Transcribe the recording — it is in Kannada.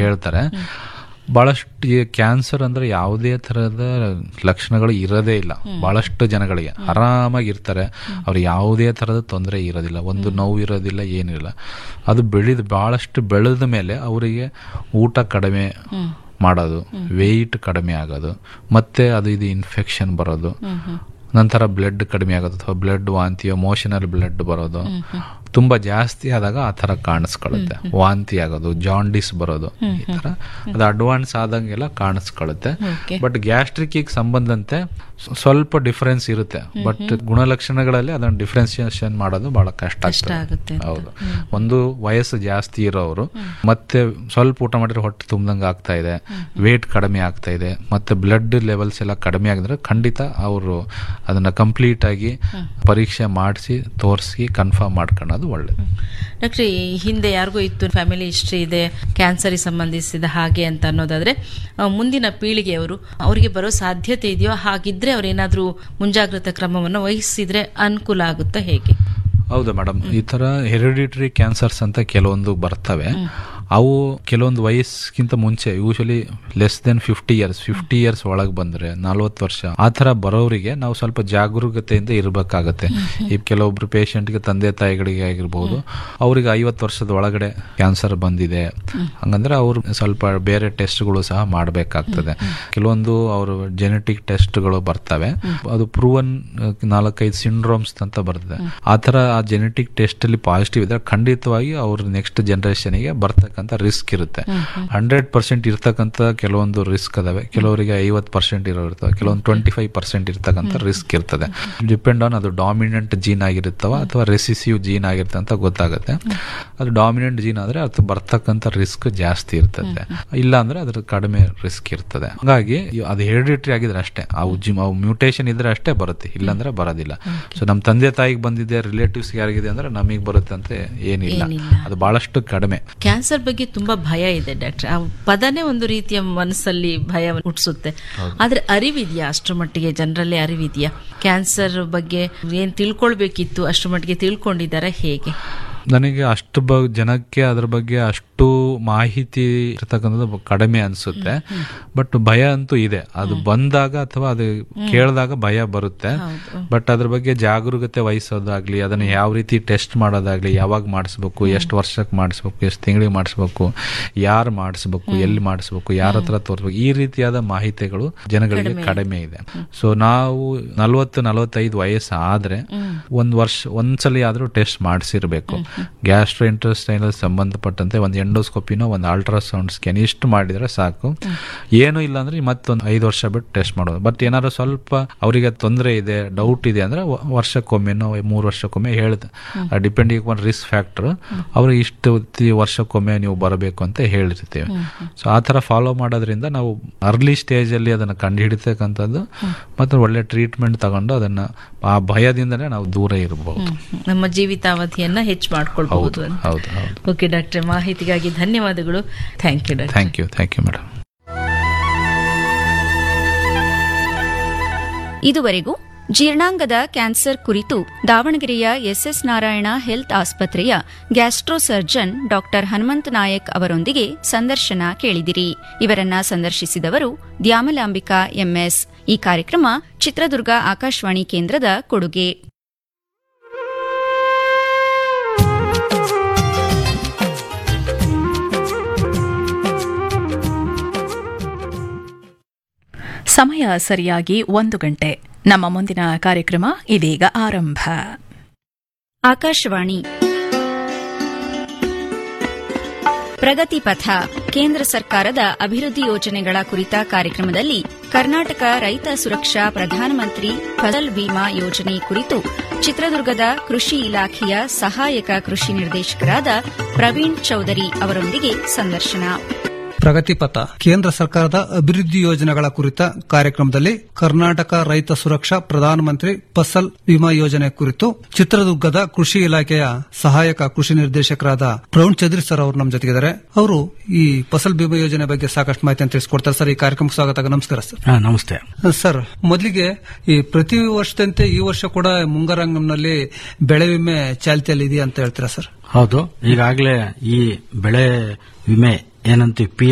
ಹೇಳ್ತಾರೆ ಬಹಳಷ್ಟು ಈ ಕ್ಯಾನ್ಸರ್ ಅಂದ್ರೆ ಯಾವುದೇ ತರಹದ ಲಕ್ಷಣಗಳು ಇರೋದೇ ಇಲ್ಲ ಬಹಳಷ್ಟು ಜನಗಳಿಗೆ ಆರಾಮಾಗಿ ಇರ್ತಾರೆ ಅವ್ರು ಯಾವುದೇ ತರದ ತೊಂದರೆ ಇರೋದಿಲ್ಲ ಒಂದು ನೋವು ಇರೋದಿಲ್ಲ ಏನಿಲ್ಲ ಅದು ಬೆಳೆದ ಬಹಳಷ್ಟು ಬೆಳೆದ ಮೇಲೆ ಅವರಿಗೆ ಊಟ ಕಡಿಮೆ ಮಾಡೋದು ವೆಯ್ಟ್ ಕಡಿಮೆ ಆಗೋದು ಮತ್ತೆ ಅದು ಇದು ಇನ್ಫೆಕ್ಷನ್ ಬರೋದು ನಂತರ ಬ್ಲಡ್ ಕಡಿಮೆ ಆಗೋದು ಅಥವಾ ಬ್ಲಡ್ ವಾಂತಿ ಎಮೋಷನಲ್ ಬ್ಲಡ್ ಬರೋದು ತುಂಬಾ ಜಾಸ್ತಿ ಆದಾಗ ಆ ತರ ಕಾಣಿಸ್ಕೊಳ್ಳುತ್ತೆ ವಾಂತಿ ಆಗೋದು ಜಾಂಡಿಸ್ ಬರೋದು ಈ ತರ ಅದು ಅಡ್ವಾನ್ಸ್ ಆದಂಗೆಲ್ಲ ಕಾಣಿಸ್ಕೊಳ್ಳುತ್ತೆ Okay. ಬಟ್ ಗ್ಯಾಸ್ಟ್ರಿಕ್ ಸಂಬಂಧಂತೆ ಸ್ವ- ಸ್ವಲ್ಪ ಡಿಫರೆನ್ಸ್ ಇರುತ್ತೆ ಬಟ್ ಗುಣಲಕ್ಷಣಗಳಲ್ಲಿ ಅದನ್ನ ಡಿಫ್ರೆನ್ಸಿಯೇಷನ್ ಮಾಡೋದು ಬಹಳ ಕಷ್ಟ ಕಷ್ಟ ಆಗುತ್ತೆ ಆಗ್ತದೆ ಅಂತ. ಹೌದು ಒಂದು ವಯಸ್ಸು ಜಾಸ್ತಿ ಇರೋರು ಮತ್ತೆ ಸ್ವಲ್ಪ ಊಟ ಮಾಡಿದ್ರೆ ಹೊಟ್ಟೆ ತುಂಬ್ದಂಗೆ ಆಗ್ತಾ ಇದೆ ವೇಟ್ ಕಡಿಮೆ ಆಗ್ತಾ ಇದೆ ಮತ್ತೆ ಬ್ಲಡ್ ಲೆವೆಲ್ಸ್ ಎಲ್ಲ ಕಡಿಮೆ ಆಗಿದ್ರೆ ಖಂಡಿತ ಅವರು ಅದನ್ನ ಕಂಪ್ಲೀಟ್ ಆಗಿ ಪರೀಕ್ಷೆ ಮಾಡಿಸಿ ತೋರಿಸಿ ಕನ್ಫರ್ಮ್ ಮಾಡ್ಕೊಳ್ಳೋದು ಒಳ್ಳೇದು ಡಾಕ್ಟ್ರೆ ಈ ಹಿಂದೆ ಯಾರಿಗೂ ಇತ್ತು ಫ್ಯಾಮಿಲಿ ಹಿಸ್ಟ್ರಿ ಇದೆ ಕ್ಯಾನ್ಸರ್ಗೆ ಸಂಬಂಧಿಸಿದ ಹಾಗೆ ಅಂತ ಅನ್ನೋದಾದ್ರೆ ಆ, ಮುಂದಿನ ಪೀಳಿಗೆಯವರು ಅವರಿಗೆ ಬರೋ ಸಾಧ್ಯತೆ ಇದೆಯೋ ಹಾಗಿದ್ರೆ ಅವ್ರೇನಾದ್ರೂ ಮುಂಜಾಗ್ರತಾ ಕ್ರಮವನ್ನು ವಹಿಸಿದ್ರೆ ಅನುಕೂಲ ಆಗುತ್ತಾ ಹೇಗೆ ಹೌದು ಮೇಡಮ್ ಈ ತರ ಹೆರಿಡಿಟರಿ ಕ್ಯಾನ್ಸರ್ಸ್ ಅಂತ ಕೆಲವೊಂದು ಬರ್ತವೆ ಅವು ಕೆಲವೊಂದು ವಯಸ್ಸಿಗಿಂತ ಮುಂಚೆ usually less than fifty years fifty years ಒಳಗೆ ಬಂದ್ರೆ ನಲ್ವತ್ತು ವರ್ಷ ಆ ತರ ಬರೋರಿಗೆ ನಾವು ಸ್ವಲ್ಪ ಜಾಗರೂಕತೆಯಿಂದ ಇರಬೇಕಾಗತ್ತೆ ಈ ಕೆಲವೊಬ್ರು ಪೇಷಂಟ್ಗೆ ತಂದೆ ತಾಯಿಗಳಿಗೆ ಆಗಿರ್ಬೋದು ಅವ್ರಿಗೆ ಐವತ್ತು ವರ್ಷದ ಒಳಗಡೆ ಕ್ಯಾನ್ಸರ್ ಬಂದಿದೆ ಹಂಗಂದ್ರೆ ಅವರು ಸ್ವಲ್ಪ ಬೇರೆ ಟೆಸ್ಟ್ಗಳು ಸಹ ಮಾಡಬೇಕಾಗ್ತದೆ ಕೆಲವೊಂದು ಅವರು ಜೆನೆಟಿಕ್ ಟೆಸ್ಟ್ಗಳು ಬರ್ತವೆ ಅದು ಪ್ರೂವನ್ ನಾಲ್ಕೈದು ಸಿಂಡ್ರೋಮ್ಸ್ ಅಂತ ಬರ್ತದೆ ಆ ತರ ಆ ಜೆನೆಟಿಕ್ ಟೆಸ್ಟ್ ಅಲ್ಲಿ ಪಾಸಿಟಿವ್ ಇದ್ರೆ ಖಂಡಿತವಾಗಿ ಅವ್ರ ನೆಕ್ಸ್ಟ್ ಜನರೇಷನ್ಗೆ ಬರ್ತಕ್ಕಂಥ ರಿಸ್ಕ್ ಇರುತ್ತೆ ಹಂಡ್ರೆಡ್ ಪರ್ಸೆಂಟ್ ಇರ್ತಕ್ಕಂಥ ಕೆಲವೊಂದು ರಿಸ್ಕ್ ಅದಾವೆ ಕೆಲವರಿಗೆ ಐವತ್ತು ಪರ್ಸೆಂಟ್ ಇರೋ ಇರ್ತವೆ ಕೆಲವೊಂದು ಟ್ವೆಂಟಿ ಫೈವ್ ಪರ್ಸೆಂಟ್ ಇರ್ತಕ್ಕಂಥ ರಿಸ್ಕ್ ಇರ್ತದೆ ಡಿಪೆಂಡ್ ಆನ್ ಅದು ಡಾಮಿನೆಂಟ್ ಜೀನ್ ಆಗಿರುತ್ತವ ಅಥವಾ ರೆಸಿಸಿವ್ ಜೀನ್ ಆಗಿರುತ್ತೆ ಅಂತ ಗೊತ್ತಾಗುತ್ತೆ ಅದು ಡಾಮಿನೆಂಟ್ ಜೀನ್ ಆದ್ರೆ ಅದು ಬರ್ತಕ್ಕಂಥ ರಿಸ್ಕ್ ಜಾಸ್ತಿ ಇರ್ತದೆ ಇಲ್ಲ ಅಂದ್ರೆ ಅದ್ರ ಕಡಿಮೆ ರಿಸ್ಕ್ ಇರ್ತದೆ ಹಾಗಾಗಿ ಇ- ಅದು ಹೆರಿಡಿಟರಿ ಆಗಿದ್ರೆ ಅಷ್ಟೇ ಅವು ಜಿಮ್ ಅವು ಮ್ಯೂಟೇಶನ್ ಇದ್ರೆ ಅಷ್ಟೇ ಬರುತ್ತೆ ಇಲ್ಲಾಂದ್ರೆ ಬರೋದಿಲ್ಲ ಸೊ ನಮ್ಮ ತಂದೆ ತಾಯಿಗೆ ಬಂದಿದೆ ರಿಲೇಟಿವ್ಸ್ ಯಾರಿಗಿದೆ ಅಂದ್ರೆ ನಮಗೆ ಬರುತ್ತೆ ಅಂತ ಏನಿಲ್ಲ ಏನಿಲ್ಲ. ಅದು ಬಹಳಷ್ಟು ಕಡಿಮೆ ಕ್ಯಾನ್ಸರ್ ಬಗ್ಗೆ ತುಂಬಾ ಭಯ ಇದೆ ಡಾಕ್ಟರ್ ಆ ಪದನೇ ಒಂದು ರೀತಿಯ ಮನಸ್ಸಲ್ಲಿ ಭಯ ಹುಟ್ಟಿಸುತ್ತೆ ಆದ್ರೆ ಅರಿವಿದೆಯಾ ಅಷ್ಟರ ಮಟ್ಟಿಗೆ ಜನರಲ್ಲಿ ಅರಿವಿದೆಯಾ ಕ್ಯಾನ್ಸರ್ ಬಗ್ಗೆ ಏನ್ ತಿಳ್ಕೊಳ್ಬೇಕಿತ್ತು ಅಷ್ಟರ ಮಟ್ಟಿಗೆ ತಿಳ್ಕೊಂಡಿದ್ದಾರೆ ಹೇಗೆ ನನಗೆ ಅಷ್ಟು ಬ ಜನಕ್ಕೆ ಅದ್ರ ಬಗ್ಗೆ ಅಷ್ಟು ಮಾಹಿತಿ ಇರ್ತಕ್ಕಂಥದ್ದು ಬ- ಕಡಿಮೆ ಅನ್ಸುತ್ತೆ ಬಟ್ ಭಯ ಅಂತೂ ಇದೆ ಅದು ಬಂದಾಗ ಅಥವಾ ಅದು ಕೇಳಿದಾಗ ಭಯ ಬರುತ್ತೆ ಬಟ್ ಅದ್ರ ಬಗ್ಗೆ ಜಾಗರೂಕತೆ ವಹಿಸೋದಾಗ್ಲಿ ಅದನ್ನ ಯಾವ ರೀತಿ ಟೆಸ್ಟ್ ಮಾಡೋದಾಗ್ಲಿ ಯಾವಾಗ ಮಾಡಿಸ್ಬೇಕು ಎಷ್ಟು ವರ್ಷಕ್ಕೆ ಮಾಡಿಸ್ಬೇಕು ಎಷ್ಟು ತಿಂಗಳಿಗೆ ಮಾಡಿಸ್ಬೇಕು ಯಾರು ಮಾಡಿಸ್ಬೇಕು ಎಲ್ಲಿ ಮಾಡಿಸ್ಬೇಕು ಯಾರ ಹತ್ರ ತೋರಿಸ್ಬೇಕು ಈ ರೀತಿಯಾದ ಮಾಹಿತಿಗಳು ಜನಗಳಿಗೆ ಕಡಿಮೆ ಇದೆ ಸೊ ನಾವು ನಲವತ್ತು ನಲವತ್ತೈದು ವಯಸ್ಸು ಆದ್ರೆ ಒಂದ್ ವರ್ಷ ಒಂದ್ಸಲಿ ಆದ್ರೂ ಟೆಸ್ಟ್ ಮಾಡಿಸಿರ್ಬೇಕು ಗ್ಯಾಸ್ಟ್ರೋ ಇಂಟೆಸ್ಟೈನಲ್ ಸಂಬಂಧಪಟ್ಟಂತೆ ಒಂದು ಎಂಡೋಸ್ಕೋಪಿನೋ ಒಂದು ಅಲ್ಟ್ರಾಸೌಂಡ್ ಸ್ಕ್ಯಾನ್ ಇಷ್ಟು ಮಾಡಿದ್ರೆ ಸಾಕು ಏನು ಇಲ್ಲ ಅಂದ್ರೆ ಮತ್ತೊಂದು ಐದು ವರ್ಷ ಬಿಟ್ಟು ಟೆಸ್ಟ್ ಮಾಡೋದು ಬಟ್ ಏನಾದ್ರು ಸ್ವಲ್ಪ ಅವರಿಗೆ ತೊಂದರೆ ಇದೆ ಡೌಟ್ ಇದೆ ಅಂದ್ರೆ ವ- ವರ್ಷಕ್ಕೊಮ್ಮೆನೋ ಮೂರು ವರ್ಷಕ್ಕೊಮ್ಮೆ ಹೇಳ್ದೆ ಡಿಪೆಂಡಿಂಗ್ ಆನ್ ರಿಸ್ಕ್ ಫ್ಯಾಕ್ಟರ್ ಅವ್ರಿಗೆ ಇಷ್ಟು ತಿ- ವರ್ಷಕ್ಕೊಮ್ಮೆ ನೀವು ಬರಬೇಕು ಅಂತ ಹೇಳಿರ್ತೀವಿ ಸೊ ಆ ತರ ಫಾಲೋ ಮಾಡೋದ್ರಿಂದ ನಾವು ಅರ್ಲಿ ಸ್ಟೇಜ್ ಅಲ್ಲಿ ಅದನ್ನ ಕಂಡು ಹಿಡಿತಕ್ಕಂಥದ್ದು ಮತ್ತು ಒಳ್ಳೆ ಟ್ರೀಟ್ಮೆಂಟ್ ತಗೊಂಡು ಅದನ್ನ ಆ ಭಯದಿಂದನೇ ನಾವು ದೂರ ಇರಬಹುದು ನಮ್ಮ ಜೀವಿತಾವಧಿಯನ್ನ ಹೆಚ್ಚು ಮಾಡ್ಕೊಳ್ಬಹುದು ಹೌದು ಅಂತ ಹೌದು ಹೌದು ಓಕೆ ಡಾಕ್ಟರ್ ಮಾಹಿತಿಗಾಗಿ ಧನ್ಯವಾದಗಳು thank you doctor thank you thank you madam ಇದುವರೆಗೂ ಜೀರ್ಣಾಂಗದ ಕ್ಯಾನ್ಸರ್ ಕುರಿತು ದಾವಣಗೆರೆಯ ಎಸ್ಎಸ್ ನಾರಾಯಣ ಹೆಲ್ತ್ ಆಸ್ಪತ್ರೆಯ gastro surgeon doctor Hanumantha Nayak ಅವರೊಂದಿಗೆ ಸಂದರ್ಶನ ಕೇಳಿದಿರಿ ಇವರನ್ನ ಸಂದರ್ಶಿಸಿದವರು ದ್ಯಾಮಲಾಂಬಿಕಾ ಎಂಎಸ್ ಈ ಕಾರ್ಯಕ್ರಮ ಚಿತ್ರದುರ್ಗ ಆಕಾಶವಾಣಿ ಕೇಂದ್ರದ ಕೊಡುಗೆ ಸಮಯ ಸರಿಯಾಗಿ ಒಂದು ಗಂಟೆ ನಮ್ಮ ಮುಂದಿನ ಕಾರ್ಯಕ್ರಮ ಇದೀಗ ಆರಂಭ ಆಕಾಶವಾಣಿ ಪ್ರಗತಿ ಪಥ ಕೇಂದ್ರ ಸರ್ಕಾರದ ಅಭಿವೃದ್ಧಿ ಯೋಜನೆಗಳ ಕುರಿತ ಕಾರ್ಯಕ್ರಮದಲ್ಲಿ ಕರ್ನಾಟಕ ರೈತ ಸುರಕ್ಷಾ ಪ್ರಧಾನಮಂತ್ರಿ ಫಸಲ್ ಬಿಮಾ ಯೋಜನೆ ಕುರಿತು ಚಿತ್ರದುರ್ಗದ ಕೃಷಿ ಇಲಾಖೆಯ ಸಹಾಯಕ ಕೃಷಿ ನಿರ್ದೇಶಕರಾದ ಪ್ರವೀಣ್ ಚೌಧರಿ ಅವರೊಂದಿಗೆ ಸಂದರ್ಶನ ಪ್ರಗತಿಪಥ ಕೇಂದ್ರ ಸರ್ಕಾರದ ಅಭಿವೃದ್ಧಿ ಯೋಜನೆಗಳ ಕುರಿತ ಕಾರ್ಯಕ್ರಮದಲ್ಲಿ ಕರ್ನಾಟಕ ರೈತ ಸುರಕ್ಷಾ ಪ್ರಧಾನಮಂತ್ರಿ ಫಸಲ್ ವಿಮಾ ಯೋಜನೆ ಕುರಿತು ಚಿತ್ರದುರ್ಗದ ಕೃಷಿ ಇಲಾಖೆಯ ಸಹಾಯಕ ಕೃಷಿ ನಿರ್ದೇಶಕರಾದ ಪ್ರವೀಣ್ ಚೌಧರಿ ಸರ್ ಅವರು ನಮ್ಮ ಜೊತೆಗಿದ್ದಾರೆ ಅವರು ಈ ಫಸಲ್ ಬಿಮಾ ಯೋಜನೆ ಬಗ್ಗೆ ಸಾಕಷ್ಟು ಮಾಹಿತಿಯನ್ನು ತಿಳಿಸಿಕೊಡ್ತಾರೆ ಸರ್ ಈ ಕಾರ್ಯಕ್ರಮಕ್ಕೆ ಸ್ವಾಗತ ನಮಸ್ಕಾರ ಸರ್ ಹಾ ನಮಸ್ತೆ ಸರ್ ಮೊದಲಿಗೆ ಈ ಪ್ರತಿ ವರ್ಷದಂತೆ ಈ ವರ್ಷ ಕೂಡ ಮುಂಗಾರಂಗಂನಲ್ಲಿ ಬೆಳೆ ವಿಮೆ ಚಾಲ್ತಿಯಲ್ಲಿ ಇದೆಯಾ ಅಂತ ಹೇಳ್ತೀರಾ ಸರ್ ಹೌದು ಈಗಾಗಲೇ ಈ ಬೆಳೆ ವಿಮೆ ಏನಂತೀವಿ ಪಿ